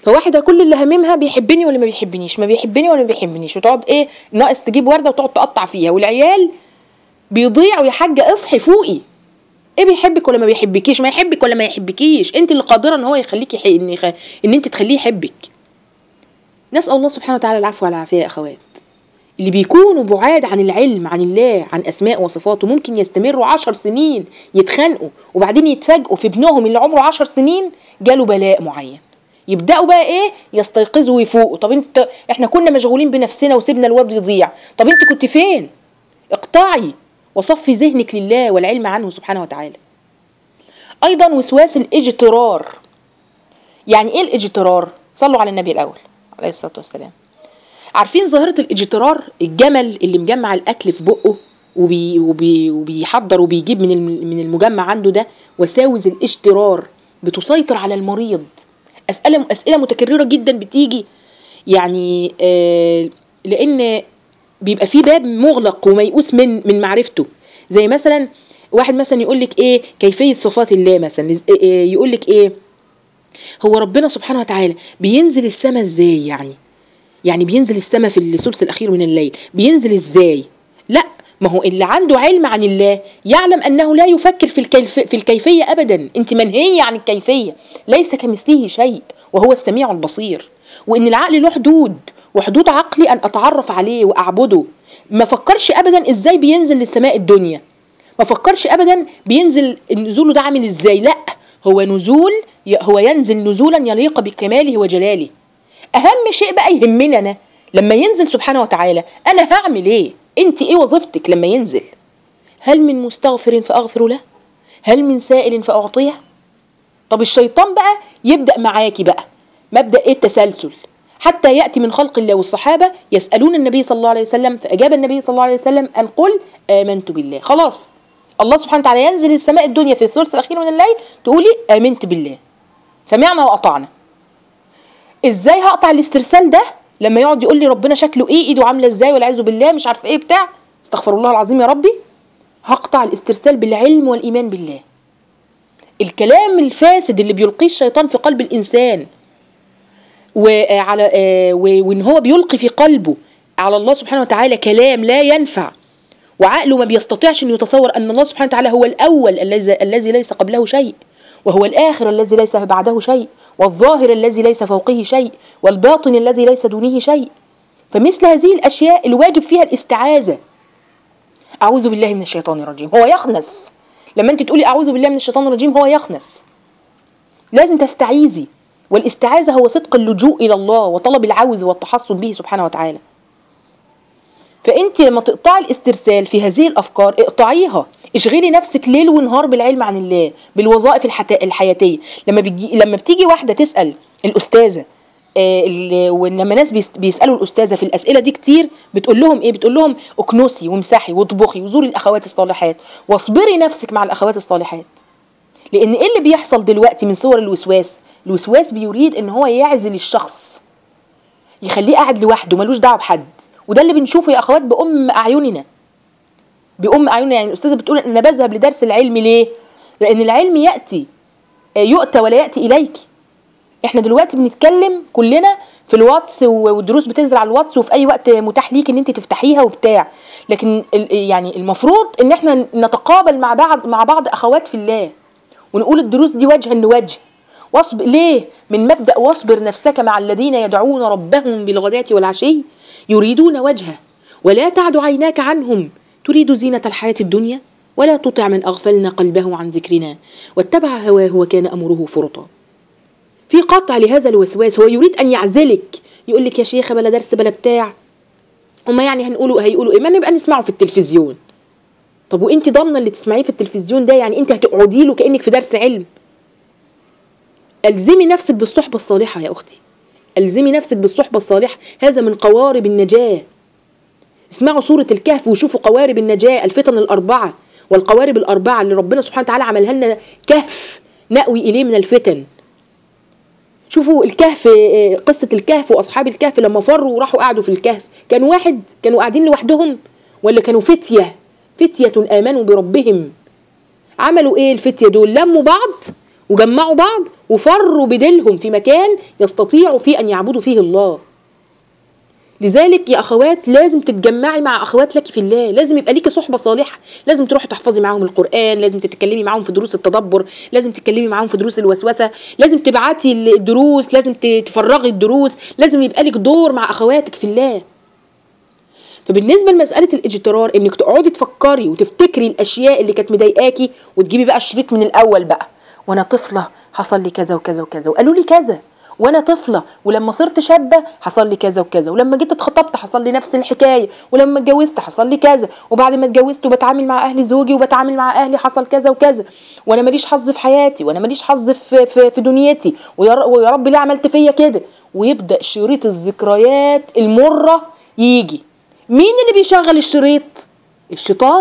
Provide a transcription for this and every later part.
فواحده كل اللي هاممها بيحبني ولا ما بيحبنيش ما بيحبني ولا ما بيحبنيش وتقعد ايه ناقص تجيب ورده وتقعد تقطع فيها والعيال بيضيعوا يا حاجه اصحي فوقي ايه بيحبك ولا ما بيحبكيش ما يحبك ولا ما يحبكيش انت اللي قادره ان هو يخليكي يح- ان يخ... ان انت تخليه يحبك نسال الله سبحانه وتعالى العفو والعافيه يا اخوات اللي بيكونوا بعاد عن العلم عن الله عن اسماء وصفاته ممكن يستمروا عشر سنين يتخانقوا وبعدين يتفاجئوا في ابنهم اللي عمره عشر سنين جاله بلاء معين يبداوا بقى ايه يستيقظوا ويفوقوا طب انت احنا كنا مشغولين بنفسنا وسيبنا الواد يضيع طب انت كنت فين اقطعي وصفي ذهنك لله والعلم عنه سبحانه وتعالى ايضا وسواس الاجترار يعني ايه الاجترار صلوا على النبي الاول عليه الصلاه والسلام عارفين ظاهره الاجترار الجمل اللي مجمع الاكل في بقه وبي وبي وبيحضر وبيجيب من الم- من المجمع عنده ده وساوس الاجترار بتسيطر على المريض اسئله اسئله متكرره جدا بتيجي يعني آه لان بيبقى في باب مغلق وميؤوس من من معرفته زي مثلا واحد مثلا يقول لك ايه كيفيه صفات الله مثلا يقول لك ايه هو ربنا سبحانه وتعالى بينزل السماء ازاي يعني يعني بينزل السماء في الثلث الاخير من الليل بينزل ازاي لا ما هو اللي عنده علم عن الله يعلم انه لا يفكر في الكيف في الكيفيه ابدا انت منهيه عن الكيفيه ليس كمثله شيء وهو السميع البصير وان العقل له حدود وحدود عقلي ان اتعرف عليه واعبده ما فكرش ابدا ازاي بينزل للسماء الدنيا ما فكرش ابدا بينزل نزوله ده عامل ازاي لا هو نزول هو ينزل نزولا يليق بكماله وجلاله اهم شيء بقى يهمني انا لما ينزل سبحانه وتعالى انا هعمل ايه انت ايه وظيفتك لما ينزل هل من مستغفر فاغفر له هل من سائل فاعطيه طب الشيطان بقى يبدا معاكي بقى مبدا ايه التسلسل حتى ياتي من خلق الله والصحابه يسالون النبي صلى الله عليه وسلم فاجاب النبي صلى الله عليه وسلم ان قل امنت بالله خلاص الله سبحانه وتعالى ينزل السماء الدنيا في الثلث الاخير من الليل تقولي امنت بالله سمعنا واطعنا ازاي هقطع الاسترسال ده لما يقعد يقول لي ربنا شكله ايه ايده عامله ازاي والعياذ بالله مش عارفه ايه بتاع استغفر الله العظيم يا ربي هقطع الاسترسال بالعلم والايمان بالله الكلام الفاسد اللي بيلقيه الشيطان في قلب الانسان وعلى وان هو بيلقي في قلبه على الله سبحانه وتعالى كلام لا ينفع وعقله ما بيستطيعش ان يتصور ان الله سبحانه وتعالى هو الاول الذي الذي ليس قبله شيء وهو الاخر الذي ليس بعده شيء والظاهر الذي ليس فوقه شيء والباطن الذي ليس دونه شيء فمثل هذه الاشياء الواجب فيها الاستعاذه اعوذ بالله من الشيطان الرجيم هو يخنس لما انت تقولي اعوذ بالله من الشيطان الرجيم هو يخنس لازم تستعيذي والاستعاذه هو صدق اللجوء الى الله وطلب العوذ والتحصن به سبحانه وتعالى فانت لما تقطعي الاسترسال في هذه الافكار اقطعيها اشغلي نفسك ليل ونهار بالعلم عن الله بالوظائف الحت... الحياتيه لما بتجي لما بتيجي واحده تسال الاستاذه آه ولما ناس بيس... بيسالوا الاستاذه في الاسئله دي كتير بتقول لهم ايه بتقول لهم اكنسي وامسحي واطبخي وزوري الاخوات الصالحات واصبري نفسك مع الاخوات الصالحات لان ايه اللي بيحصل دلوقتي من صور الوسواس الوسواس بيريد ان هو يعزل الشخص يخليه قاعد لوحده ملوش دعوه بحد وده اللي بنشوفه يا اخوات بام اعيننا بام اعيننا يعني الاستاذه بتقول انا بذهب لدرس العلم ليه لان العلم ياتي يؤتى ولا ياتي اليك احنا دلوقتي بنتكلم كلنا في الواتس والدروس بتنزل على الواتس وفي اي وقت متاح ليك ان انت تفتحيها وبتاع لكن يعني المفروض ان احنا نتقابل مع بعض مع بعض اخوات في الله ونقول الدروس دي وجها لوجه واصبر ليه من مبدا واصبر نفسك مع الذين يدعون ربهم بالغداة والعشي يريدون وجهه ولا تعد عيناك عنهم تريد زينة الحياة الدنيا ولا تطع من أغفلنا قلبه عن ذكرنا واتبع هواه وكان أمره فرطا في قطع لهذا الوسواس هو يريد أن يعزلك يقول لك يا شيخة بلا درس بلا بتاع وما يعني هنقولوا هيقولوا إيه ما نبقى نسمعه في التلفزيون طب وانت ضامنه اللي تسمعيه في التلفزيون ده يعني انت هتقعدي له كانك في درس علم الزمي نفسك بالصحبه الصالحه يا اختي الزمي نفسك بالصحبه الصالحه هذا من قوارب النجاه اسمعوا سورة الكهف وشوفوا قوارب النجاة الفتن الأربعة والقوارب الأربعة اللي ربنا سبحانه وتعالى عملها لنا كهف نأوي إليه من الفتن شوفوا الكهف قصة الكهف وأصحاب الكهف لما فروا وراحوا قعدوا في الكهف كانوا واحد كانوا قاعدين لوحدهم ولا كانوا فتية فتية آمنوا بربهم عملوا إيه الفتية دول لموا بعض وجمعوا بعض وفروا بديلهم في مكان يستطيعوا فيه ان يعبدوا فيه الله لذلك يا اخوات لازم تتجمعي مع اخوات لك في الله لازم يبقى ليكي صحبه صالحه لازم تروحي تحفظي معاهم القران لازم تتكلمي معاهم في دروس التدبر لازم تتكلمي معاهم في دروس الوسوسه لازم تبعتي الدروس لازم ت- تفرغي الدروس لازم يبقى لك دور مع اخواتك في الله فبالنسبه لمساله الاجترار انك تقعدي تفكري وتفتكري الاشياء اللي كانت مضايقاكي وتجيبي بقى الشريط من الاول بقى وانا طفله حصل لي كذا وكذا وكذا وقالوا لي كذا وانا طفله ولما صرت شابه حصل لي كذا وكذا ولما جيت اتخطبت حصل لي نفس الحكايه ولما اتجوزت حصل لي كذا وبعد ما اتجوزت وبتعامل مع اهل زوجي وبتعامل مع اهلي حصل كذا وكذا وانا ماليش حظ في حياتي وانا ماليش حظ في في, في دنيتي ويا ر- ويا رب ليه عملت فيا كده ويبدا شريط الذكريات المره يجي مين اللي بيشغل الشريط الشيطان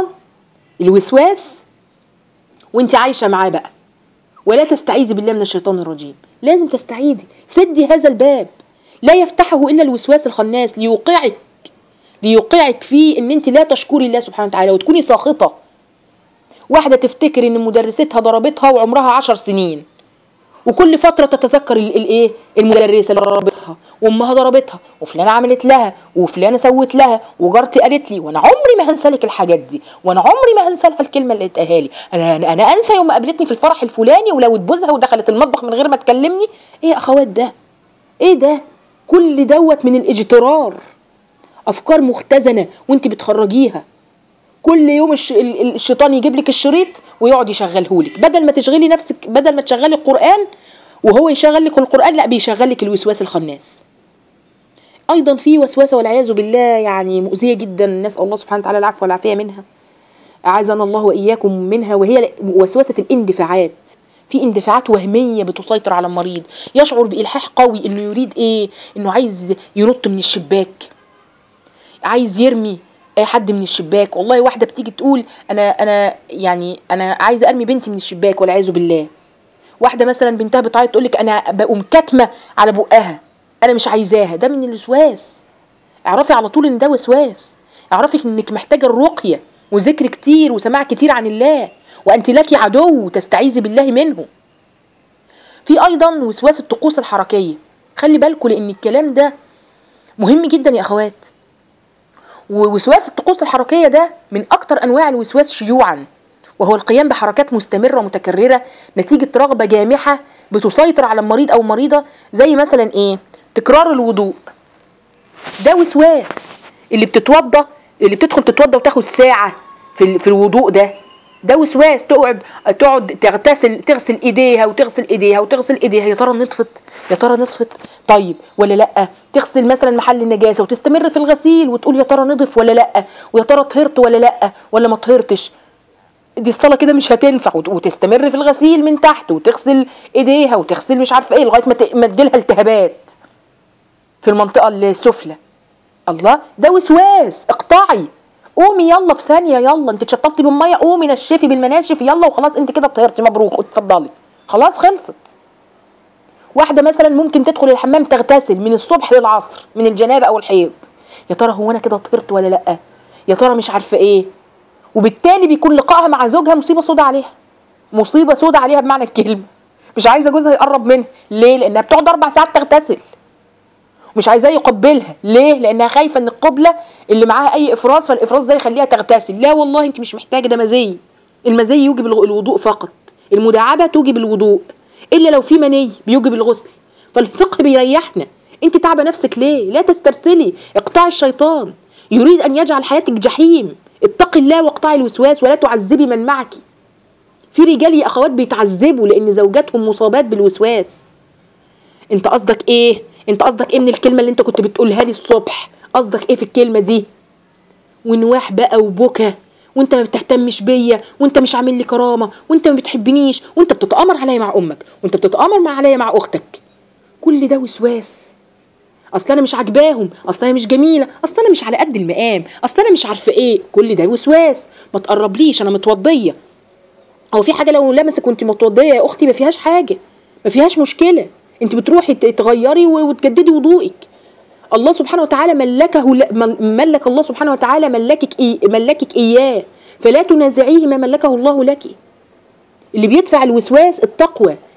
الوسواس وانت عايشه معاه بقى ولا تستعيذي بالله من الشيطان الرجيم لازم تستعيذي سدي هذا الباب لا يفتحه الا الوسواس الخناس ليوقعك ليوقعك في ان انت لا تشكري الله سبحانه وتعالى وتكوني ساخطه واحده تفتكر ان مدرستها ضربتها وعمرها عشر سنين وكل فترة تتذكر ال- الايه المدرسة اللي ضربتها وامها ضربتها وفلانة عملت لها وفلانة سوت لها وجارتي قالت لي وانا عمري ما هنسى لك الحاجات دي وانا عمري ما هنسى لها الكلمة اللي اتقالها لي انا انا أنا انسى يوم ما قابلتني في الفرح الفلاني ولو بوزها ودخلت المطبخ من غير ما تكلمني ايه يا اخوات ده ايه ده كل دوت من الاجترار افكار مختزنة وانت بتخرجيها كل يوم الش... ال- ال- الشيطان يجيب لك الشريط ويقعد يشغله لك بدل ما تشغلي نفسك بدل ما تشغلي القرآن وهو يشغل لك القرآن لا بيشغل لك الوسواس الخناس ايضا في وسوسه والعياذ بالله يعني مؤذيه جدا نسال الله سبحانه وتعالى العفو والعافيه منها اعاذنا الله واياكم منها وهي وسوسه الاندفاعات في اندفاعات وهميه بتسيطر على المريض يشعر بالحاح قوي انه يريد ايه انه عايز ينط من الشباك عايز يرمي اي حد من الشباك والله واحده بتيجي تقول انا انا يعني انا عايزه ارمي بنتي من الشباك والعياذ بالله واحده مثلا بنتها بتعيط تقول لك انا بقوم كاتمه على بقها انا مش عايزاها ده من الوسواس اعرفي على طول ان ده وسواس اعرفي انك محتاجه الرقيه وذكر كتير وسماع كتير عن الله وانت لك عدو تستعيذي بالله منه في ايضا وسواس الطقوس الحركيه خلي بالكم لان الكلام ده مهم جدا يا اخوات ووسواس الطقوس الحركيه ده من اكتر انواع الوسواس شيوعا وهو القيام بحركات مستمره متكرره نتيجه رغبه جامحه بتسيطر على المريض او المريضه زي مثلا ايه تكرار الوضوء ده وسواس اللي بتتوضى اللي بتدخل تتوضى وتاخد ساعه في ال- في الوضوء ده ده وسواس تقعد تقعد تغتسل تغسل ايديها وتغسل ايديها وتغسل ايديها يا ترى نطفت يا ترى نطفت طيب ولا لا تغسل مثلا محل النجاسه وتستمر في الغسيل وتقول يا ترى نضف ولا لا ويا ترى طهرت ولا لا ولا ما طهرتش دي الصلاه كده مش هتنفع وت- وتستمر في الغسيل من تحت وتغسل ايديها وتغسل مش عارفه ايه لغايه ما ت- ما تجيلها التهابات في المنطقه السفلى الله ده وسواس اقطعي قومي يلا في ثانيه يلا انت اتشطفتي بالميه قومي نشفي بالمناشف يلا وخلاص انت كده طهرتي مبروك اتفضلي خلاص خلصت واحده مثلا ممكن تدخل الحمام تغتسل من الصبح للعصر من الجنابه او الحيض يا ترى هو انا كده طهرت ولا لا يا ترى مش عارفه ايه وبالتالي بيكون لقائها مع زوجها مصيبه سودة عليها مصيبه سودة عليها بمعنى الكلمه مش عايزه جوزها يقرب منها ليه لانها بتقعد اربع ساعات تغتسل مش عايزاه يقبلها ليه لانها خايفه ان القبله اللي معاها اي افراز فالافراز ده يخليها تغتسل لا والله انت مش محتاجه ده مزي المزي يوجب الغ- الوضوء فقط المداعبه توجب الوضوء الا لو في مني بيوجب الغسل فالفقه بيريحنا انت تعبه نفسك ليه لا تسترسلي اقطعي الشيطان يريد ان يجعل حياتك جحيم اتقي الله واقطعي الوسواس ولا تعذبي من معك في رجال يا اخوات بيتعذبوا لان زوجاتهم مصابات بالوسواس انت قصدك ايه انت قصدك ايه من الكلمه اللي انت كنت بتقولها لي الصبح قصدك ايه في الكلمه دي ونواح بقى وبكى وانت ما بتهتمش بيا وانت مش عامل لي كرامه وانت ما بتحبنيش وانت بتتامر عليا مع امك وانت بتتامر مع عليا مع اختك كل ده وسواس اصل انا مش عاجباهم اصل انا مش جميله اصل انا مش على قد المقام اصل انا مش عارفه ايه كل ده وسواس ما تقربليش انا متوضيه هو في حاجه لو لمسك وانت متوضيه يا اختي ما فيهاش حاجه ما فيهاش مشكله انت بتروحي ت- تغيري و- وتجددي وضوئك الله سبحانه وتعالى ملكه ل- مل- ملك الله سبحانه وتعالى ملكك إيه ملكك اياه فلا تنازعيه ما ملكه الله لك اللي بيدفع الوسواس التقوى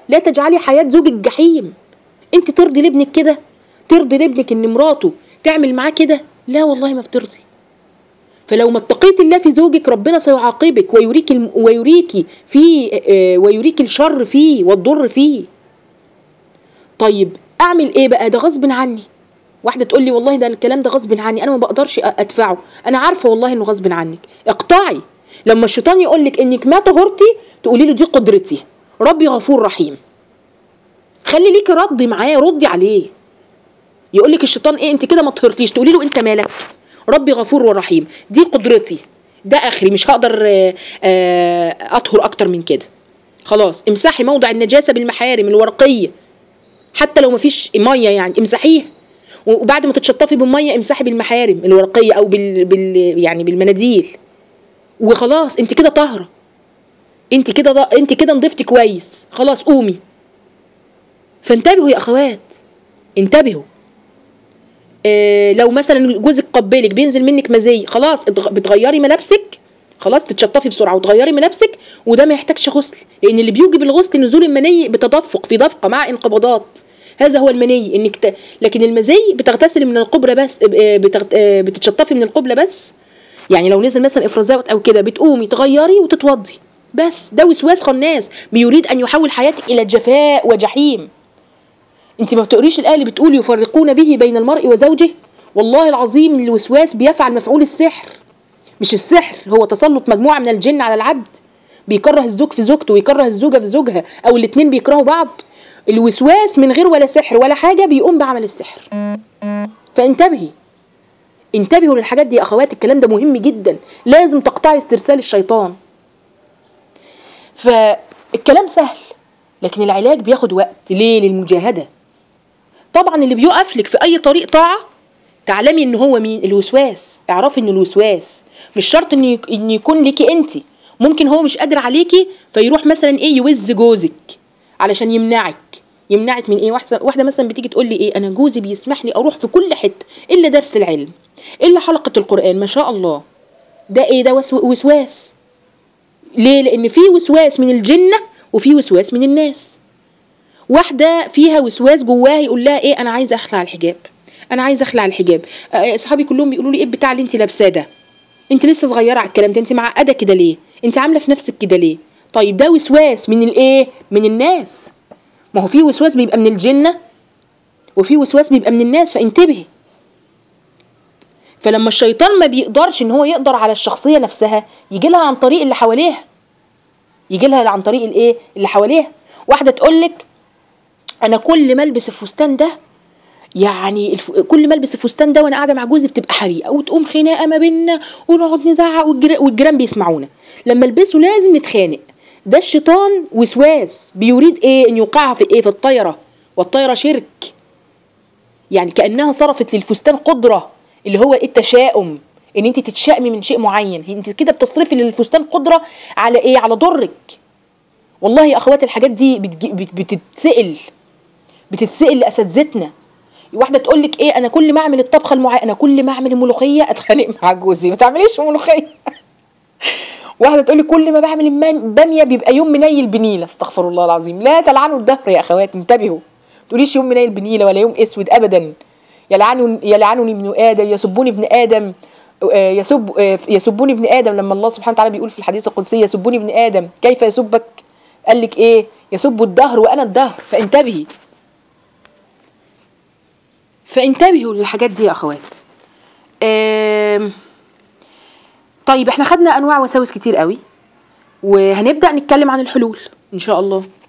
لا تجعلي حياه زوجك جحيم انت ترضي لابنك كده ترضي لابنك ان مراته تعمل معاه كده لا والله ما بترضي فلو ما اتقيت الله في زوجك ربنا سيعاقبك ويريك الم... ويريك في آه، ويريك الشر فيه والضر فيه طيب اعمل ايه بقى ده غصب عني واحده تقول لي والله ده الكلام ده غصب عني انا ما بقدرش أ- ادفعه انا عارفه والله انه غصب عنك اقطعي لما الشيطان يقول لك انك ما طهرتي تقولي له دي قدرتي ربي غفور رحيم خلي ليكي رد معاه ردي عليه يقول لك الشيطان ايه انت كده ما طهرتيش تقولي له انت مالك ربي غفور ورحيم دي قدرتي ده اخري مش هقدر آه، آه، اطهر اكتر من كده خلاص امسحي موضع النجاسه بالمحارم الورقيه حتى لو مفيش ميه يعني امسحيها وبعد ما تتشطفي بالميه امسحي بالمحارم الورقيه او بال, بال يعني بالمناديل وخلاص انت كده طاهره انت كده ض- انت كده نضفتي كويس خلاص قومي فانتبهوا يا اخوات انتبهوا آه لو مثلا جوزك قبلك بينزل منك مزي خلاص اتغ- بتغيري ملابسك خلاص تتشطفي بسرعه وتغيري ملابسك وده ما يحتاجش غسل لان اللي بيوجب الغسل نزول المني بتدفق في دفقه مع انقباضات هذا هو المني انك ت... لكن المزي بتغتسلي من القبره بس آه، بتغت... آه، بتتشطفي من القبله بس يعني لو نزل مثلا افرازات او كده بتقومي تغيري وتتوضي بس ده وسواس خناس بيريد ان يحول حياتك الى جفاء وجحيم انت ما بتقريش الايه اللي بتقول يفرقون به بين المرء وزوجه والله العظيم الوسواس بيفعل مفعول السحر مش السحر هو تسلط مجموعه من الجن على العبد بيكره الزوج في زوجته ويكره الزوجه في زوجها او الاتنين بيكرهوا بعض الوسواس من غير ولا سحر ولا حاجه بيقوم بعمل السحر فانتبهي انتبهوا للحاجات دي يا اخوات الكلام ده مهم جدا لازم تقطعي استرسال الشيطان فالكلام سهل لكن العلاج بياخد وقت ليه للمجاهده طبعا اللي بيقف لك في اي طريق طاعه تعلمي ان هو مين الوسواس اعرفي ان الوسواس مش شرط ان يك- ان يكون ليكي انت ممكن هو مش قادر عليكي فيروح مثلا ايه يوز جوزك علشان يمنعك يمنعك من ايه واحده واحده مثلا بتيجي تقول لي ايه انا جوزي بيسمح لي اروح في كل حته الا درس العلم الا حلقه القران ما شاء الله ده ايه ده وسو- وسواس ليه لان في وسواس من الجنه وفي وسواس من الناس واحده فيها وسواس جواها يقول لها ايه انا عايزه اخلع الحجاب انا عايزه اخلع الحجاب آه، اصحابي كلهم بيقولوا لي ايه بتاع اللي انت لابساه ده انت لسه صغيره على الكلام ده انت معقده كده ليه انت عامله في نفسك كده ليه طيب ده وسواس من الايه من الناس ما هو في وسواس بيبقى من الجنه وفي وسواس بيبقى من الناس فانتبهي فلما الشيطان ما بيقدرش ان هو يقدر على الشخصيه نفسها يجي لها عن طريق اللي حواليها يجي لها عن طريق الايه اللي حواليها واحده تقول لك انا كل ما البس الفستان ده يعني الف... كل ما البس الفستان ده وانا قاعده مع جوزي بتبقى حريقه وتقوم خناقه ما بيننا ونقعد نزعق والجر... والجيران بيسمعونا لما البسه لازم نتخانق ده الشيطان وسواس بيريد ايه ان يوقعها في ايه في الطيره والطيره شرك يعني كانها صرفت للفستان قدره اللي هو إيه التشاؤم ان انت تتشائمي من شيء معين انت كده بتصرفي للفستان قدره على ايه على ضرك والله يا اخوات الحاجات دي بتجي... بت- بتتسال بتتسال لاساتذتنا واحده تقول لك ايه انا كل ما اعمل الطبخه المعينه انا كل ما اعمل الملوخيه اتخانق مع جوزي ما تعمليش ملوخيه واحده تقول لي كل ما بعمل الم- باميه بيبقى يوم منيل بنيله استغفر الله العظيم لا تلعنوا الدهر يا اخوات انتبهوا ما تقوليش يوم منيل بنيله ولا يوم اسود ابدا يلعنوا يلعنني ابن ادم يسبوني ابن ادم آه، يسب آه، يسبوني ابن ادم لما الله سبحانه وتعالى بيقول في الحديث القدسي يسبوني ابن ادم كيف يسبك قال لك ايه يسب الدهر وانا الدهر فانتبهي فانتبهوا للحاجات دي يا اخوات آم، طيب احنا خدنا انواع وساوس كتير قوي وهنبدا نتكلم عن الحلول ان شاء الله